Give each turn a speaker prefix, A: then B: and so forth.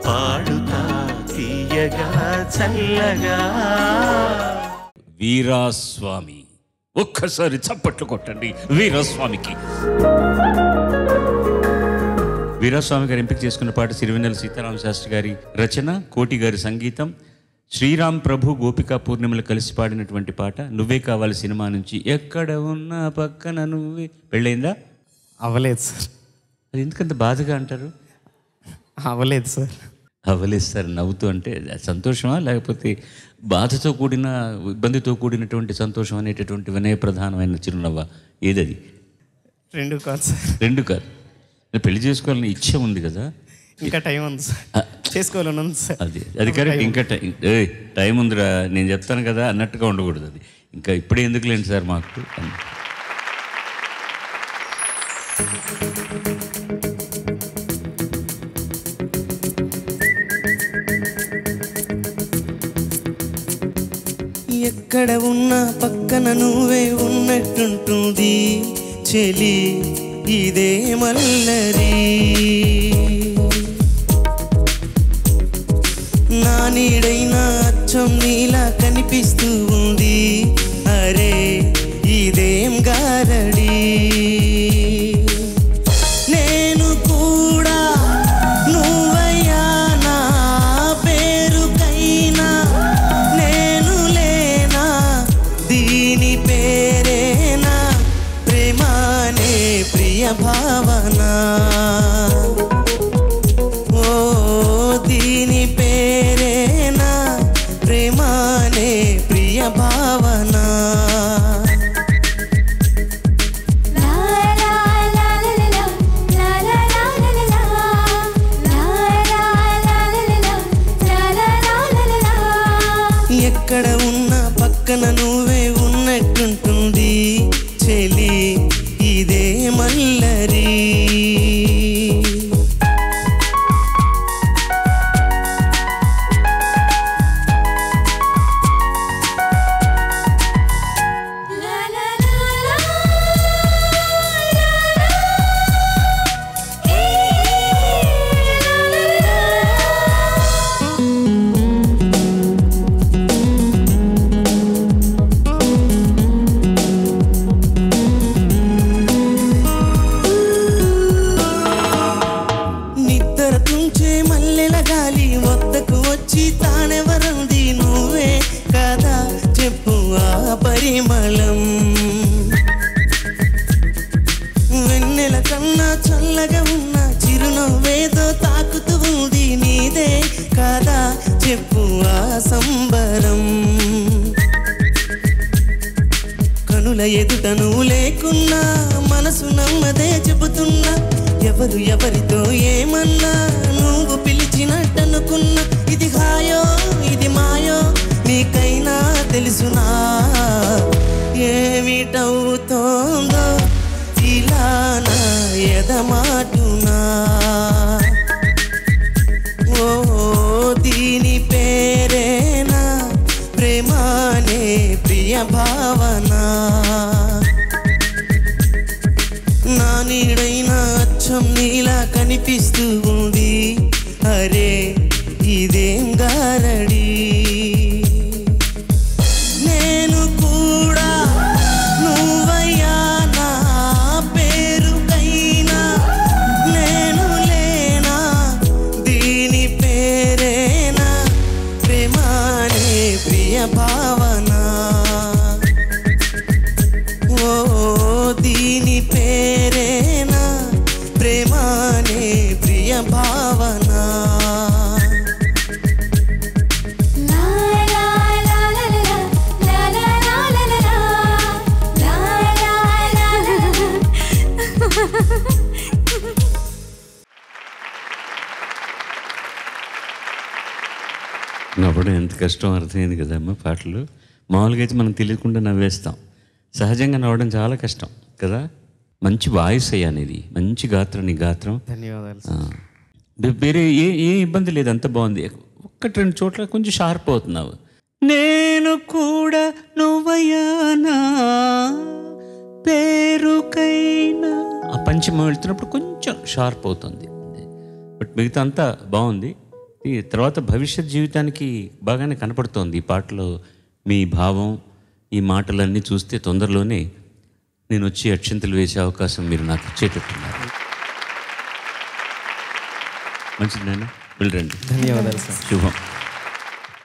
A: పాడుతా తీయగా చల్లగా
B: వీరాస్వామి ఒక్కసారి చప్పట్లు కొట్టండి వీరాస్వామికి వీరాస్వామి గారు ఎంపిక చేసుకున్న పాట సిరివెన్నెల సీతారామ శాస్త్రి గారి రచన కోటి గారి సంగీతం శ్రీరామ్ ప్రభు గోపికా పూర్ణిమలు కలిసి పాడినటువంటి పాట నువ్వే కావాలి సినిమా నుంచి ఎక్కడ ఉన్నా పక్కన నువ్వే పెళ్ళైందా
C: అవ్వలేదు సార్
B: అది ఎందుకంత బాధగా అంటారు
C: అవ్వలేదు సార్
B: అవ్వలేదు సార్ నవ్వుతూ అంటే అది సంతోషమా లేకపోతే బాధతో కూడిన ఇబ్బందితో కూడినటువంటి సంతోషం అనేటటువంటి వినయ ప్రధానమైన చిరునవ్వ ఏదది
C: రెండు కాదు సార్
B: రెండు కాదు పెళ్లి చేసుకోవాలని ఇచ్చ ఉంది కదా
C: ఇంకా టైం ఉంది సార్ చేసుకోవాలని ఉంది సార్
B: అది అది కరెక్ట్ ఇంకా టైం ఏయ్, టైం ఉందిరా నేను చెప్తాను కదా అన్నట్టుగా ఉండకూడదు అది ఇంకా ఇప్పుడే ఎందుకు లేండి సార్ మాకు అని.
C: ఎక్కడ ఉన్నా పక్కన నువ్వే ఉన్నట్టుంటుంది చెలి ఇదే మల్లరి నా నీడైనా అచ్చం నీలా కనిపిస్తూ ఉంది అరే ఇదేం గారడి నేను కూడా నువ్వయ్యా నా పేరుకైనా నేను లేనా దీని పేరేనా ప్రేమానే ప్రియ భావన ఓ దీని పేరేనా ప్రేమానే ప్రియ భావన ఎక్కడ ఉన్నా పక్కన నువ్వే ఉన్నట్టుంటుంది చెలి ఇదే మల్లరి నిద్ర తుంచే మల్లెల గాలి వద్దకు వచ్చి తానెవరంది నువ్వే కదా చెప్పు ఆ పరిమళం వెన్నెల కన్నా చల్లగా ఉన్న చిరునవ్వేదో తాకుతూ ఉంది నీదే కదా చెప్పు ఆ సంబరం కనుల ఎదుట నువ్వు లేకున్నా మనసు నమ్మదే చెబుతున్నా ఎవరు ఎవరితో ఏమన్నా నువ్వు పిలిచినట్టనుకున్నా ఇది హాయో ఇది మాయో నీకైనా తెలుసునా ఏమిటవుతోందో ఇలా నా ఎదమాటునా ఓ దీని పేరేనా ప్రేమానే ప్రియ భావన నా నీడైనా అచ్చం నీలా కనిపిస్తూ ఉంది అరే ఇదేం గారడి నేను కూడా నువ్వయ్యా నా పేరుకైనా నేను లేనా దీని పేరేనా ప్రేమానే ప్రియ భావన ఓ దీని పేరేనా ప్రేమానే ప్రియ భావన
B: నవ్వడం ఎంత కష్టం అర్థమైంది కదమ్మా పాటలు మామూలుగా అయితే మనం తెలియకుండా నవ్వేస్తాం సహజంగా నవ్వడం చాలా కష్టం కదా మంచి వాయిస్ అయ్యాను ఇది మంచి గాత్రం నీ గాత్రం
C: ధన్యవాదాలు
B: ఆ. వే- వేరే ఏ ఏ ఇబ్బంది లేదు అంత బాగుంది ఒక్కటి రెండు చోట్ల కొంచెం షార్ప్ అవుతున్నావు నేను కూడా నువ్వయ్యానా పేరుకైనా ఆ పంచమ వెళ్తున్నప్పుడు కొంచెం షార్ప్ అవుతుంది బట్ మిగతా అంతా బాగుంది ఈ తర్వాత భవిష్యత్ జీవితానికి బాగానే కనపడుతోంది ఈ పాటలో మీ భావం ఈ మాటలన్నీ చూస్తే తొందరలోనే నేను వచ్చి అక్షంతలు వేసే అవకాశం మీరు నాకు ఇచ్చేటట్టున్నారు మంచిది నాన్న వెళ్ళరండి
D: ధన్యవాదాలు సార్
B: శుభం